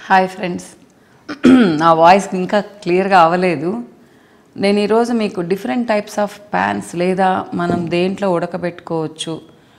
hi friends నా voice ఇంకా క్లియర్గా అవ్వలేదు నేను ఈరోజు మీకు డిఫరెంట్ టైప్స్ ఆఫ్ ప్యాన్స్ లేదా మనం దేంట్లో ఉడకబెట్టుకోవచ్చు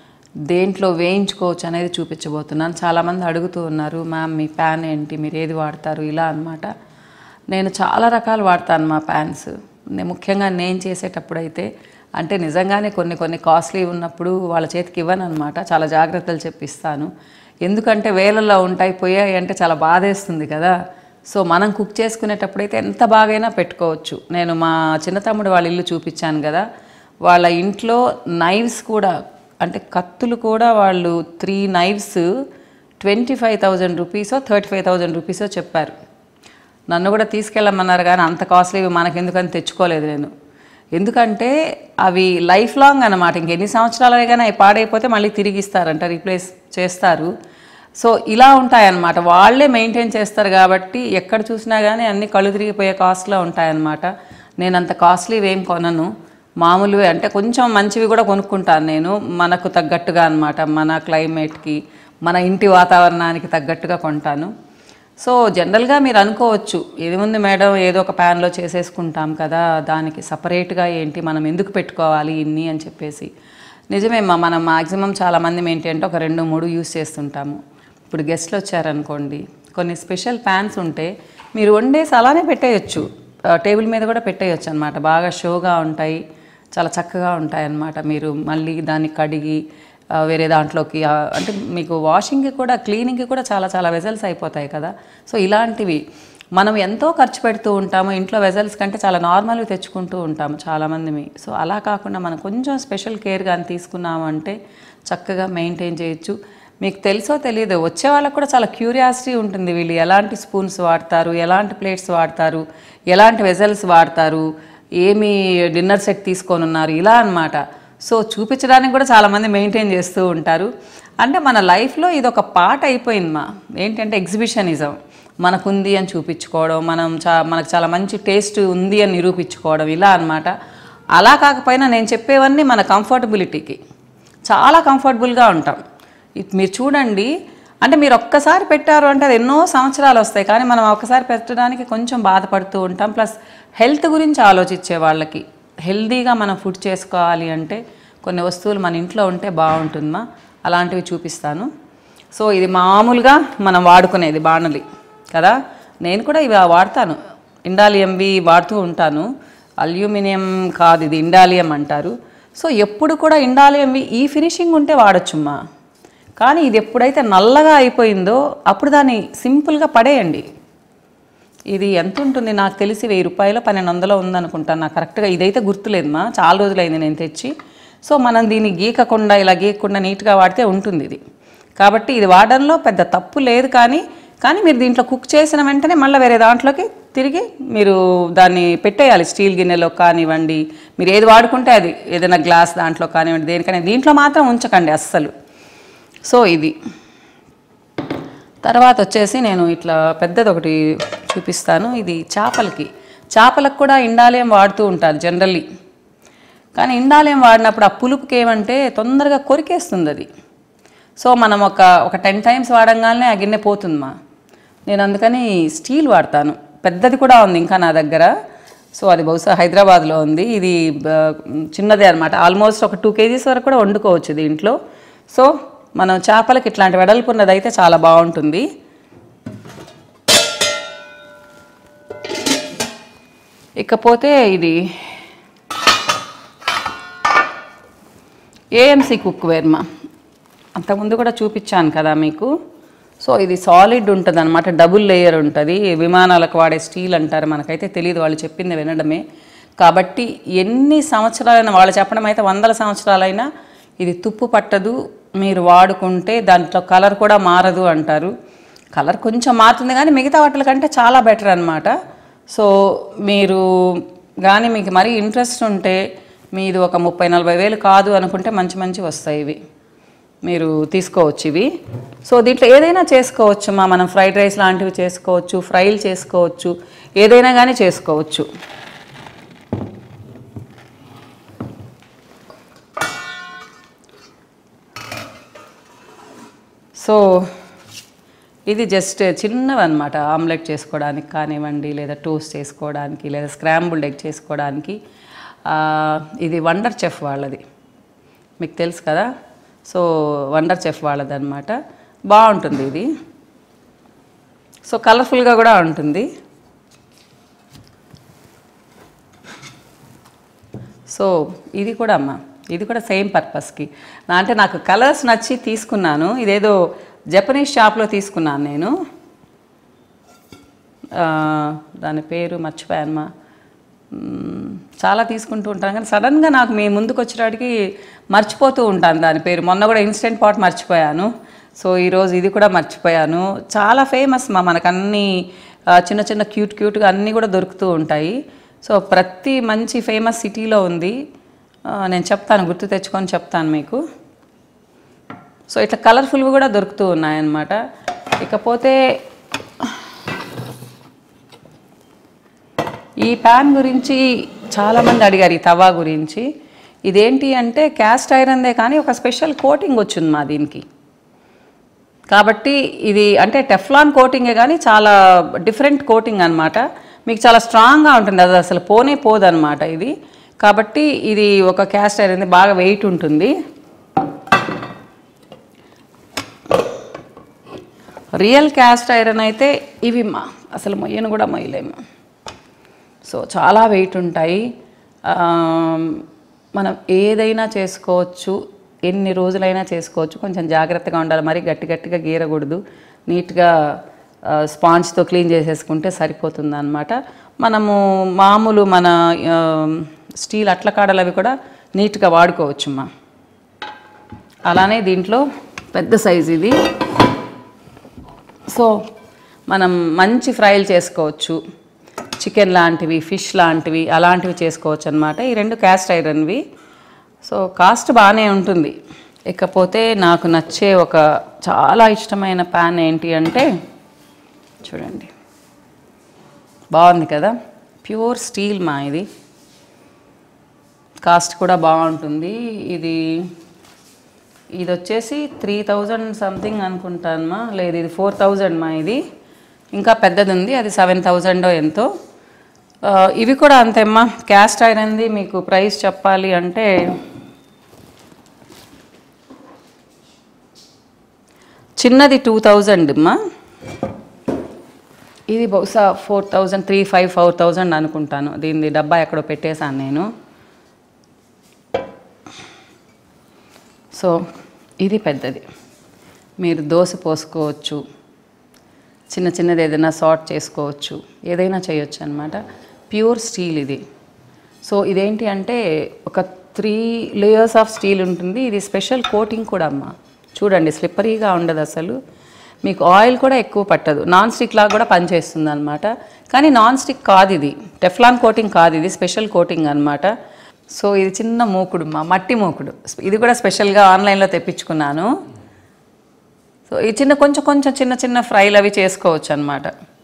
దేంట్లో వేయించుకోవచ్చు అనేది చూపించబోతున్నాను చాలామంది అడుగుతూ ఉన్నారు మ్యామ్ మీ ప్యాన్ ఏంటి మీరు ఏది వాడతారు ఇలా అన్నమాట నేను చాలా రకాలు వాడతాను మా ప్యాన్స్ నే- ముఖ్యంగా నేను చేసేటప్పుడు అయితే అంటే నిజంగానే కొన్ని కొన్ని కాస్ట్లీ ఉన్నప్పుడు వాళ్ళ చేతికి ఇవ్వను అనమాట చాలా జాగ్రత్తలు చెప్పిస్తాను ఎందుకంటే వేలల్లో ఉంటాయి పోయాయి అంటే చాలా బాధేస్తుంది కదా సో మనం కుక్ చేసుకునేటప్పుడు అయితే ఎంత బాగైనా పెట్టుకోవచ్చు నేను మా చిన్న తమ్ముడు వాళ్ళ ఇల్లు చూపించాను కదా వాళ్ళ ఇంట్లో నైవ్స్ కూడా అంటే కత్తులు కూడా వాళ్ళు three knives twenty five thousand రూపీసో థర్టీ ఫైవ్ థౌజండ్ రూపీసో చెప్పారు నన్ను కూడా తీసుకెళ్ళమన్నారు కానీ అంత కాస్ట్లీ మనకెందుకని తెచ్చుకోలేదు నేను ఎందుకంటే అవి లైఫ్ లాంగ్ అనమాట ఇంకెన్ని సంవత్సరాలు కానీ అవి పాడైపోతే మళ్ళీ తిరిగి ఇస్తారంట రీప్లేస్ చేస్తారు సో ఇలా ఉంటాయన్నమాట వాళ్ళే మెయింటైన్ చేస్తారు కాబట్టి ఎక్కడ చూసినా కానీ అన్ని కళ్ళు తిరిగిపోయే కాస్ట్లో ఉంటాయన్నమాట నేను అంత కాస్ట్లీ ఏం కొనను మామూలువే అంటే కొంచెం మంచివి కూడా కొనుక్కుంటాను నేను మనకు తగ్గట్టుగా అనమాట మన క్లైమేట్కి మన ఇంటి వాతావరణానికి తగ్గట్టుగా కొంటాను సో జనరల్గా మీరు అనుకోవచ్చు ఏముంది మేడం ఏదో ఒక ప్యాన్లో చేసేసుకుంటాం కదా దానికి సపరేట్గా ఏంటి మనం ఎందుకు పెట్టుకోవాలి ఇన్ని అని చెప్పేసి నిజమేమ్మా మనం మాక్సిమం చాలామంది ఏంటి అంటే ఒక రెండు మూడు యూస్ చేస్తుంటాము ఇప్పుడు గెస్ట్లు వచ్చారనుకోండి కొన్ని స్పెషల్ ప్యాన్స్ ఉంటే మీరు వండేసి అలానే పెట్టేయచ్చు ఆ, టేబుల్ మీద కూడా పెట్టేయచ్చు అనమాట బాగా షోగా ఉంటాయి చాలా చక్కగా ఉంటాయి అన్నమాట మీరు మళ్ళీ దాన్ని కడిగి ఆ, వేరే దాంట్లోకి ఆ, అంటే మీకు వాషింగ్కి కూడా క్లీనింగ్కి కూడా చాలా చాలా వెజల్స్ అయిపోతాయి కదా సో ఇలాంటివి మనం ఎంతో ఖర్చు పెడుతూ ఉంటాము ఇంట్లో వెజల్స్ కంటే చాలా నార్మల్గా తెచ్చుకుంటూ ఉంటాము చాలామంది సో అలా కాకుండా మనం కొంచెం స్పెషల్ కేర్ కానీ తీసుకున్నాము అంటే చక్కగా మెయింటైన్ చేయొచ్చు మీకు తెలుసో తెలియదు వచ్చే వాళ్ళకు కూడా చాలా క్యూరియాసిటీ ఉంటుంది వీళ్ళు ఎలాంటి స్పూన్స్ వాడతారు ఎలాంటి ప్లేట్స్ వాడతారు ఎలాంటి వెజల్స్ వాడతారు ఏమి డిన్నర్ సెట్ తీసుకొని ఉన్నారు ఇలా అన్నమాట సో చూపించడానికి కూడా చాలామంది మెయింటైన్ చేస్తూ ఉంటారు అంటే మన లైఫ్లో ఇది ఒక పార్ట్ అయిపోయింది మా ఏంటంటే ఎగ్జిబిషనిజం మనకుంది అని చూపించుకోవడం మనం చా మనకు చాలా మంచి టేస్ట్ ఉంది అని నిరూపించుకోవడం ఇలా అన్నమాట అలా కాకపోయినా నేను చెప్పేవన్నీ మన కంఫర్టబిలిటీకి చాలా కంఫర్టబుల్గా ఉంటాం ఇప్ మీరు చూడండి అంటే మీరు ఒక్కసారి పెట్టారు అంటే అది ఎన్నో సంవత్సరాలు వస్తాయి కానీ మనం ఒక్కసారి పెట్టడానికి కొంచెం బాధపడుతూ ఉంటాం ప్లస్ హెల్త్ గురించి ఆలోచించే వాళ్ళకి హెల్దీగా మనం ఫుడ్ చేసుకోవాలి అంటే కొన్ని వస్తువులు మన ఇంట్లో ఉంటే బాగుంటుందా అలాంటివి చూపిస్తాను సో ఇది మామూలుగా మనం వాడుకునేది బాణలి కదా నేను కూడా ఇవి వాడతాను ఇండాలియంవి వాడుతూ ఉంటాను అల్యూమినియం కాదు ఇది ఇండాలియం అంటారు సో ఎప్పుడు కూడా ఇండాలియంవి ఈ ఫినిషింగ్ ఉంటే వాడొచ్చుమ్మా కానీ ఇది ఎప్పుడైతే నల్లగా అయిపోయిందో అప్పుడు దాన్ని సింపుల్గా పడేయండి ఇది ఎంత ఉంటుంది నాకు తెలిసి వెయ్యి రూపాయలు పన్నెండు వందలు ఉందనుకుంటాను నాకు కరెక్ట్గా ఇదైతే గుర్తులేదమ్మా చాలా రోజులైంది నేను తెచ్చి సో మనం దీన్ని గీకకుండా ఇలా గీకకుండా నీట్గా వాడితే ఉంటుంది ఇది కాబట్టి ఇది వాడడంలో పెద్ద తప్పు లేదు కానీ కానీ మీరు దీంట్లో కుక్ చేసిన వెంటనే మళ్ళీ వేరే దాంట్లోకి తిరిగి మీరు దాన్ని పెట్టేయాలి స్టీల్ గిన్నెలో కానివ్వండి మీరు ఏది వాడుకుంటే అది ఏదైనా గ్లాస్ దాంట్లో కానివ్వండి దేనికైనా దీంట్లో మాత్రం ఉంచకండి అస్సలు సో ఇది తర్వాత వచ్చేసి నేను ఇట్లా పెద్దది ఒకటి చూపిస్తాను ఇది చేపలకి చేపలకు కూడా ఇండాలియం వాడుతూ ఉంటారు జనరల్లీ కానీ ఇండాలియం వాడినప్పుడు ఆ పులుపుకి ఏమంటే తొందరగా కొరికేస్తుంది అది సో మనం ఒక ఒక టెన్ టైమ్స్ వాడంగానే ఆ గిన్నె పోతుందమ్మా నేను అందుకని స్టీల్ వాడతాను పెద్దది కూడా ఉంది ఇంకా నా దగ్గర సో అది బహుశా హైదరాబాద్లో ఉంది ఇది బ- చిన్నదే అనమాట ఆల్మోస్ట్ ఒక టూ కేజీస్ వరకు కూడా వండుకోవచ్చు దీంట్లో సో మనం చేపలకి ఇట్లాంటి వెడల్పు ఉన్నది అయితే చాలా బాగుంటుంది ఇకపోతే ఇది ఏఎంసీ కుక్వేర్మా అంతకుముందు కూడా చూపించాను కదా మీకు సో ఇది సాలిడ్ ఉంటుంది అనమాట డబుల్ లేయర్ ఉంటుంది విమానాలకు వాడే స్టీల్ అంటారు మనకైతే తెలియదు వాళ్ళు చెప్పింది వినడమే కాబట్టి ఎన్ని సంవత్సరాలైనా వాళ్ళు చెప్పడం అయితే వందల సంవత్సరాలైనా ఇది తుప్పు పట్టదు మీరు వాడుకుంటే దాంట్లో కలర్ కూడా మారదు అంటారు కలర్ కొంచెం మారుతుంది కానీ మిగతా వాటిల కంటే చాలా బెటర్ అనమాట సో మీరు కానీ మీకు మరీ ఇంట్రెస్ట్ ఉంటే మీది ఒక ముప్పై నలభై వేలు కాదు అనుకుంటే మంచి మంచి వస్తాయి ఇవి మీరు తీసుకోవచ్చు ఇవి సో దీంట్లో ఏదైనా చేసుకోవచ్చు మా మనం ఫ్రైడ్ రైస్ లాంటివి చేసుకోవచ్చు ఫ్రైలు చేసుకోవచ్చు ఏదైనా కానీ చేసుకోవచ్చు సో ఇది జస్ట్ చిన్నవి అనమాట ఆమ్లెట్ చేసుకోవడానికి కానివ్వండి లేదా టోస్ట్ చేసుకోవడానికి లేదా స్క్రాంబుల్డ్ ఎగ్ చేసుకోవడానికి ఆ, ఇది వండర్ చెఫ్ వాళ్ళది మీకు తెలుసు కదా సో వండర్ చెఫ్ వాళ్ళది అనమాట బాగుంటుంది ఇది సో కలర్ఫుల్గా కూడా ఉంటుంది సో ఇది కూడా అమ్మ ఇది కూడా సేమ్ పర్పస్కి నా అంటే నాకు కలర్స్ నచ్చి తీసుకున్నాను ఇదేదో జపనీస్ షాప్లో తీసుకున్నాను నేను ఆ, దాని పేరు మర్చిపోయానమ్మా మ్మ్, చాలా తీసుకుంటూ ఉంటాను కానీ సడన్గా నాకు మీ ముందుకు వచ్చేటానికి మర్చిపోతూ ఉంటాను దాని పేరు మొన్న కూడా ఇన్స్టెంట్ పాట్ మర్చిపోయాను సో ఈరోజు ఇది కూడా మర్చిపోయాను చాలా ఫేమస్ మా మనకు అన్ని ఆ, చిన్న చిన్న క్యూట్ క్యూట్గా అన్నీ కూడా దొరుకుతూ ఉంటాయి సో ప్రతి మంచి ఫేమస్ సిటీలో ఉంది ఆ, నేను చెప్తాను గుర్తు తెచ్చుకొని చెప్తాను మీకు సో ఇట్లా కలర్ఫుల్గా కూడా దొరుకుతూ ఉన్నాయన్నమాట ఇకపోతే ఈ ప్యాన్ గురించి చాలామంది అడిగారు ఈ తవా గురించి ఇదేంటి అంటే క్యాస్ట్ ఐరన్దే కానీ ఒక స్పెషల్ కోటింగ్ వచ్చింది మా దీనికి కాబట్టి ఇది అంటే టెఫ్లాన్ కోటింగే కానీ చాలా డిఫరెంట్ కోటింగ్ అన్నమాట మీకు చాలా స్ట్రాంగ్గా ఉంటుంది అది అసలు పోనే పోదన్నమాట ఇది కాబట్టి ఇది ఒక క్యాస్ట్ ఐరన్ బాగా వెయిట్ ఉంటుంది రియల్ క్యాస్ట్ ఐరన్ అయితే ఇవి మా అసలు మొయ్యను కూడా మొయ్యలేము సో చాలా వెయిట్ ఉంటాయి ఆ, మనం ఏదైనా చేసుకోవచ్చు ఎన్ని రోజులైనా చేసుకోవచ్చు కొంచెం జాగ్రత్తగా ఉండాలి మరి గట్టి గట్టిగా గీరకూడదు నీట్గా ఆ, స్పాంజ్తో క్లీన్ చేసేసుకుంటే సరిపోతుంది అనమాట మనము మామూలు మన ఆ, స్టీల్ అట్ల కాడలు అవి కూడా నీట్గా వాడుకోవచ్చు మా అలానే దీంట్లో పెద్ద సైజ్ ఇది సో మనం మంచి ఫ్రైలు చేసుకోవచ్చు చికెన్ లాంటివి ఫిష్ లాంటివి అలాంటివి చేసుకోవచ్చు అనమాట ఈ రెండు క్యాస్ట్ ఐరన్వి సో కాస్ట్ బాగానే ఉంటుంది ఇకపోతే నాకు నచ్చే ఒక చాలా ఇష్టమైన ప్యాన్ ఏంటి అంటే చూడండి బాగుంది కదా ప్యూర్ స్టీల్ మా ఇది కాస్ట్ కూడా బాగుంటుంది ఇది ఇది వచ్చేసి త్రీ థౌజండ్ సంథింగ్ అనుకుంటానమ్మా లేదు ఇది ఫోర్ థౌజండ్ మా ఇది ఇంకా పెద్దది ఉంది అది సెవెన్ థౌజండో ఎంతో ఆ, ఇవి కూడా అంతేమ్మా క్యాస్ట్ ఐరన్ది మీకు ప్రైస్ చెప్పాలి అంటే చిన్నది టూ థౌజండ్ అమ్మా ఇది బహుశా four thousand three five four thousand అనుకుంటాను దీని డబ్బా ఎక్కడో పెట్టేశాను నేను సో ఇది పెద్దది మీరు దోశ పోసుకోవచ్చు చిన్న చిన్నది ఏదైనా సార్ట్ చేసుకోవచ్చు ఏదైనా చేయొచ్చు అనమాట ప్యూర్ స్టీల్ ఇది సో ఇదేంటి అంటే ఒక త్రీ లేయర్స్ ఆఫ్ స్టీల్ ఉంటుంది ఇది స్పెషల్ కోటింగ్ కూడా అమ్మ చూడండి స్లిప్పరీగా ఉండదు అసలు మీకు ఆయిల్ కూడా ఎక్కువ పట్టదు నాన్ స్టిక్ లాగా కూడా పనిచేస్తుంది అనమాట కానీ నాన్ స్టిక్ కాదు ఇది టెఫ్లాన్ కోటింగ్ కాదు ఇది స్పెషల్ కోటింగ్ అనమాట సో ఇది చిన్న మూకుడు మా మట్టి మూకుడు ఇది కూడా స్పెషల్గా ఆన్లైన్లో తెప్పించుకున్నాను సో ఈ చిన్న కొంచెం కొంచెం చిన్న చిన్న ఫ్రైలు అవి చేసుకోవచ్చు అనమాట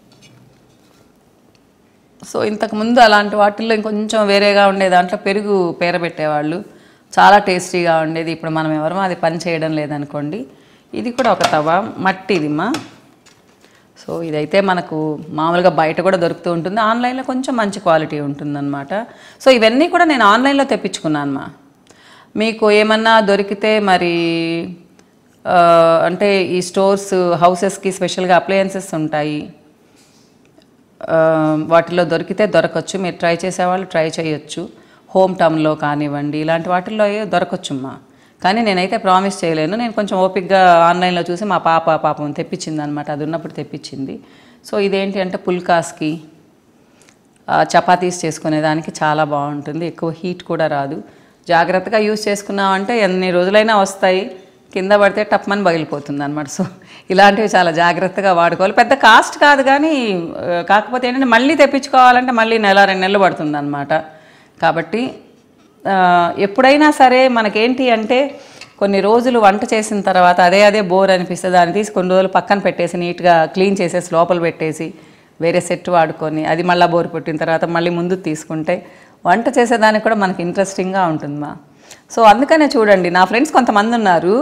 సో ఇంతకు ముందు అలాంటి వాటిల్లో ఇంకొంచెం వేరేగా ఉండే దాంట్లో పెరుగు పేరబెట్టేవాళ్ళు చాలా టేస్టీగా ఉండేది ఇప్పుడు మనం ఎవరమో అది పని చేయడం లేదనుకోండి ఇది కూడా ఒక తవ మట్టిదిమ్మా సో ఇదైతే మనకు మామూలుగా బయట కూడా దొరుకుతూ ఉంటుంది ఆన్లైన్లో కొంచెం మంచి క్వాలిటీ ఉంటుందన్నమాట సో ఇవన్నీ కూడా నేను ఆన్లైన్లో తెప్పించుకున్నాను మా మీకు ఏమన్నా దొరికితే మరి ఆ, అంటే ఈ స్టోర్స్ హౌసెస్కి స్పెషల్గా అప్లయన్సెస్ ఉంటాయి ఆ, వాటిలో దొరికితే దొరకచ్చు మీరు ట్రై చేసేవాళ్ళు ట్రై చేయొచ్చు హోమ్ టౌన్లో కానివ్వండి ఇలాంటి వాటిల్లో దొరకచ్చుమ్మా కానీ నేనైతే ప్రామిస్ చేయలేను నేను కొంచెం ఓపిక్గా ఆన్లైన్లో చూసి మా పాప పాపం తెప్పించింది అనమాట అది ఉన్నప్పుడు తెప్పించింది సో ఇదేంటి అంటే పుల్కాస్కి ఆ, చపాతీస్ చేసుకునే దానికి చాలా బాగుంటుంది ఎక్కువ హీట్ కూడా రాదు జాగ్రత్తగా యూస్ చేసుకున్నామంటే ఎన్ని రోజులైనా వస్తాయి కింద పడితే టప్మని పగిలిపోతుంది అనమాట సో ఇలాంటివి చాలా జాగ్రత్తగా వాడుకోవాలి పెద్ద కాస్ట్ కాదు కానీ ఆ, కాకపోతే ఏంటంటే మళ్ళీ తెప్పించుకోవాలంటే మళ్ళీ నెల రెండు నెలలు పడుతుంది అనమాట కాబట్టి ఆ, ఎప్పుడైనా సరే మనకేంటి అంటే కొన్ని రోజులు వంట చేసిన తర్వాత అదే అదే బోర్ అనిపిస్తే దాన్ని తీసి కొన్ని రోజులు పక్కన పెట్టేసి నీట్గా క్లీన్ చేసేసి లోపల పెట్టేసి వేరే సెట్ వాడుకొని అది మళ్ళీ బోర్ పుట్టిన తర్వాత మళ్ళీ ముందు తీసుకుంటే వంట చేసేదానికి కూడా మనకి ఇంట్రెస్టింగ్గా ఉంటుందమ్మా సో అందుకనే చూడండి నా ఫ్రెండ్స్ కొంతమంది ఉన్నారు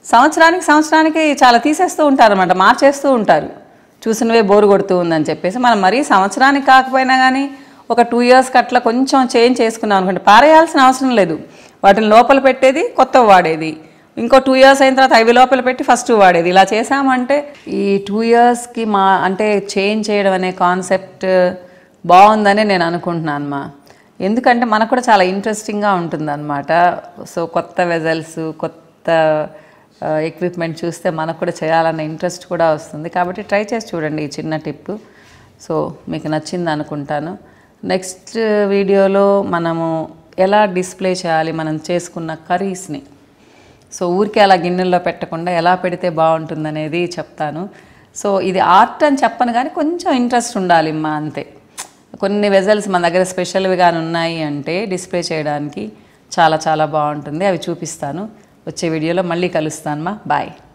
సంవత్సరానికి సంవత్సరానికి చాలా తీసేస్తూ ఉంటారు అనమాట మార్చేస్తూ ఉంటారు చూసినవే బోరు కొడుతూ ఉందని చెప్పేసి మనం మరీ సంవత్సరానికి కాకపోయినా కానీ ఒక టూ ఇయర్స్కి అట్లా కొంచెం చేంజ్ చేసుకున్నాం అనుకోండి పారేయాల్సిన అవసరం లేదు వాటిని లోపల పెట్టేది కొత్తవి వాడేది ఇంకో టూ ఇయర్స్ అయిన తర్వాత అవి లోపల పెట్టి ఫస్ట్ వాడేది ఇలా చేసామంటే ఈ టూ ఇయర్స్కి మా అంటే చేంజ్ చేయడం అనే కాన్సెప్ట్ బాగుందని నేను అనుకుంటున్నాను మా ఎందుకంటే మనకు కూడా చాలా ఇంట్రెస్టింగ్గా ఉంటుంది అనమాట సో కొత్త వెజల్స్ కొత్త ఎక్విప్మెంట్ చూస్తే మనకు కూడా చేయాలన్న ఇంట్రెస్ట్ కూడా వస్తుంది కాబట్టి ట్రై చేసి చూడండి ఈ చిన్న టిప్ సో మీకు నచ్చింది అనుకుంటాను నెక్స్ట్ వీడియోలో మనము ఎలా డిస్ప్లే చేయాలి మనం చేసుకున్న కర్రీస్ని సో ఊరికే అలా గిన్నెల్లో పెట్టకుండా ఎలా పెడితే బాగుంటుందనేది చెప్తాను సో ఇది ఆర్ట్ అని చెప్పను కానీ కొంచెం ఇంట్రెస్ట్ ఉండాలి మా అంతే కొన్ని వెజల్స్ మన దగ్గర స్పెషల్వి కానీ ఉన్నాయి అంటే డిస్ప్లే చేయడానికి చాలా చాలా బాగుంటుంది అవి చూపిస్తాను వచ్చే వీడియోలో మళ్ళీ కలుస్తాను మా బాయ్